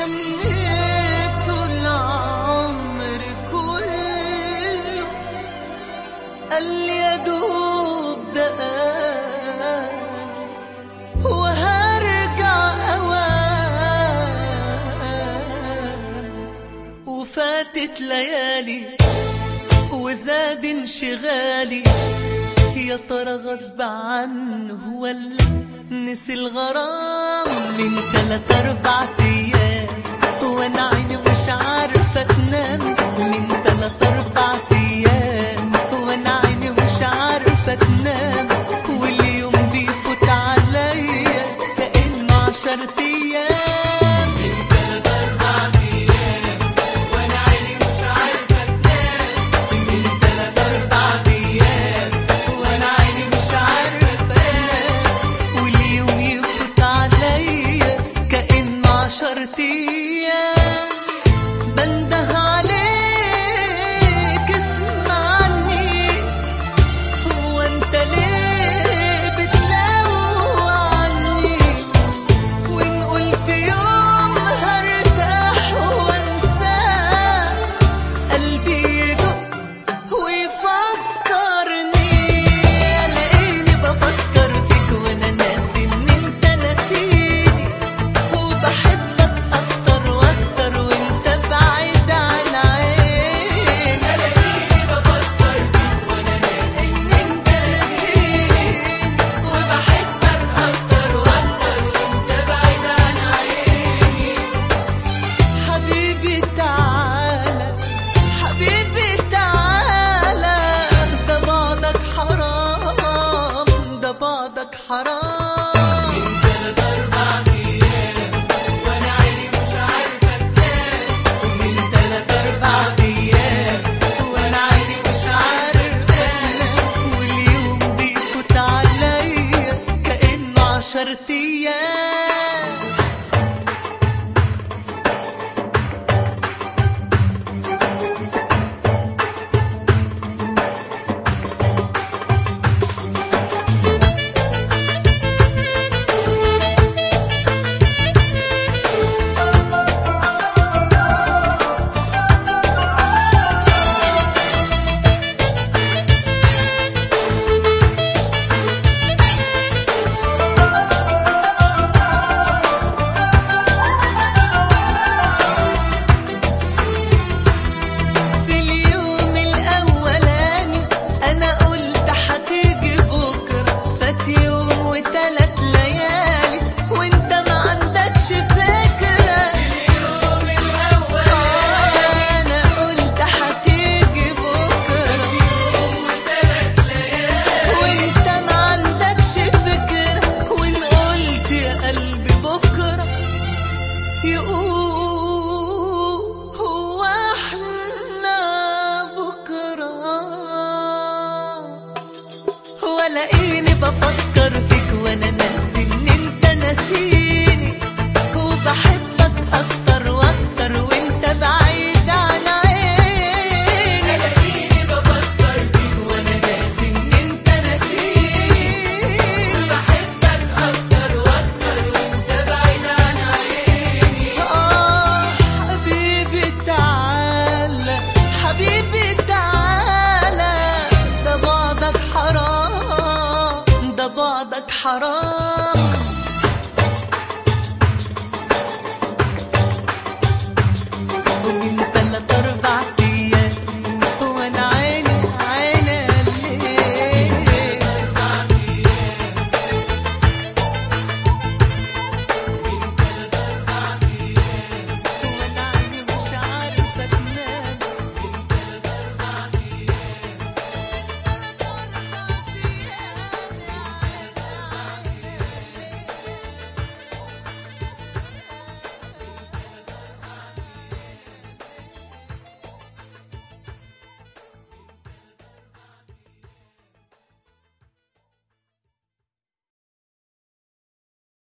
استنيته العمر كله قال لي يا دوب دقايق وهرجع اوام وفاتت ليالي وزاد انشغالي يا ترى غصب عنه ولا نسي الغرام من تلات اربع ايام وانا عيني مش عارفه تنام من تلات اربع ايام وانا عيني مش عارفه تنام واليوم بيفوت عليا كانه عشرة ايام من تلات اربع ايام وانا عيني مش عارفه تنام من تلات اربع ايام وانا عيني مش عارفه انام واليوم يفوت عليا كانه عشرة ايام بنده عليك اسمعني هو انت ليه بتلوع عني وان قلت يوم هرتاح وانساه قلبي يدق ويفكرني الاقيني بفكر فيك وانا ناسي ان انت ناسيني وبحبك اكتر واكتر وانت بعيد عن عيني الاقيني بفكر فيك وانا ناسي ان انت ناسيني وبحبك اكتر واكتر وانت بعيد عن عيني حبيبي تعالى حبيبي تعالى ده بعدك حرام ده بعدك حرام من تلات أربع أيام وأنا عيني مش عارفة تنام ومن تلات أربع أيام وأنا عيني مش عارفة أنام واليوم بيفوت عليا كأنه عشرة أيام في اليوم الأولاني أنا قلت هتيجي بكرة فات يوم وتلات ليالي وأنت ما عندكش فكرة في اليوم الأولاني أنا قلت هتيجي بكرة في يوم وتلات ليالي وأنت ما عندكش فكرة وإن قلت يا قلبي بكرة يقول هو احنا بكرة ولاقيني بفكر فيك وانا ناسي ان انت ناسيني وبحبك اكتر واكتر وانت بعيد عن عيني الاقيني بفكر فيك وانا ناسي ان انت ناسيني وبحبك اكتر واكتر وانت بعيد عن عيني اه حبيبي تعالى حبيبي تعالى ده بعدك حرام ده بعدك حرام